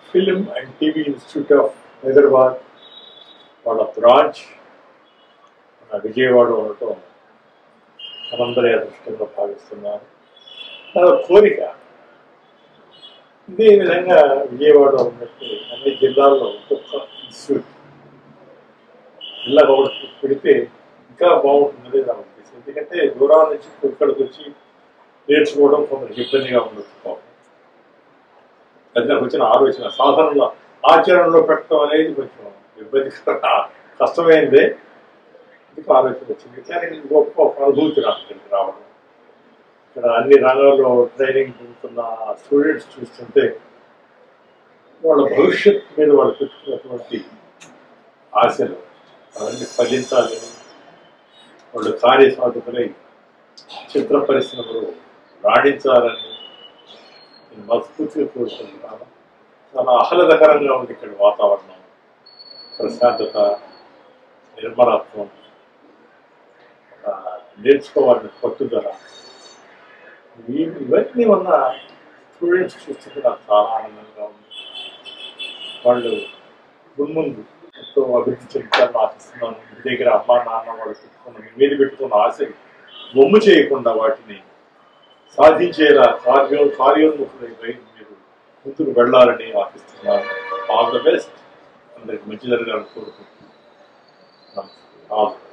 film and TV institute of Hyderabad వాళ్ళ branch మన విజయవాడ ఉండటం మనందరి అదృష్టంగా భావిస్తున్నాను నా కోరిక ఇదే విధంగా విజయవాడ ఉన్నట్టు అన్ని జిల్లాల్లో ఒక్కొక్క ఇన్స్టిట్యూట్ జిల్లా ఒకటి పెడితే ఇంకా బాగుంటుంది నా ఉద్దేశం ఎందుకంటే దూరాల నుంచి ఇక్కడికి వచ్చి నేర్చుకోవడం కొందరికి ఇబ్బందిగా ఉండొచ్చు పాపం అది నాకు వచ్చిన ఆలోచన సాధనలో ఆచరణలో పెట్టడం అనేది కొంచెం ఇబ్బందికర కష్టమైందే అందుకు ఆలోచన వచ్చింది కానీ ఇది గొప్ప ఒక అనుభూతి నాకు ఇక్కడికి రావడం ఇక్కడ అన్ని రంగాల్లో ట్రైనింగ్ పొందుతున్న స్టూడెంట్స్ చూస్తుంటే వాళ్ళ భవిష్యత్ మీద వాళ్ళు పెట్టుకున్నటువంటి ఆశలు అవన్నీ ఫలించాలని వాళ్ళు కార్యసాధకులై చిత్ర పరిశ్రమలో రాణించాలని నేను మనస్ఫూర్తిగా కోరుకుంటున్నాను చాలా ఆహ్లాదకరంగా ఉంది ఇక్కడ వాతావరణం ప్రశాంతత నిర్మలత్వం ఒక నేర్చుకోవాలని పట్టుదల ఇవి- ఇవన్నీ ఉన్న స్టూడెంట్స్ చూస్తుంటే నాకు చాలా ఆనందంగా ఉంది వాళ్ళు మున్ముందు ఎంతో అభివృద్ధి చెందుతారని ఆశిస్తున్నాను మీ దగ్గర అమ్మా నాన్న వాళ్ళు పెట్టుకున్న మీ మీద పెట్టుకున్న ఆశలు బొమ్ము చేయకుండా వాటిని సాధించేలా కార్యం కార్యోన్ముఖులై మీరు ముందుకు వెళ్ళాలని ఆశిస్తున్నాను ఆల్ ద బెస్ట్ అందరికి మంచి జరగాలని కోరుకుంటున్నాను ఆల్ ద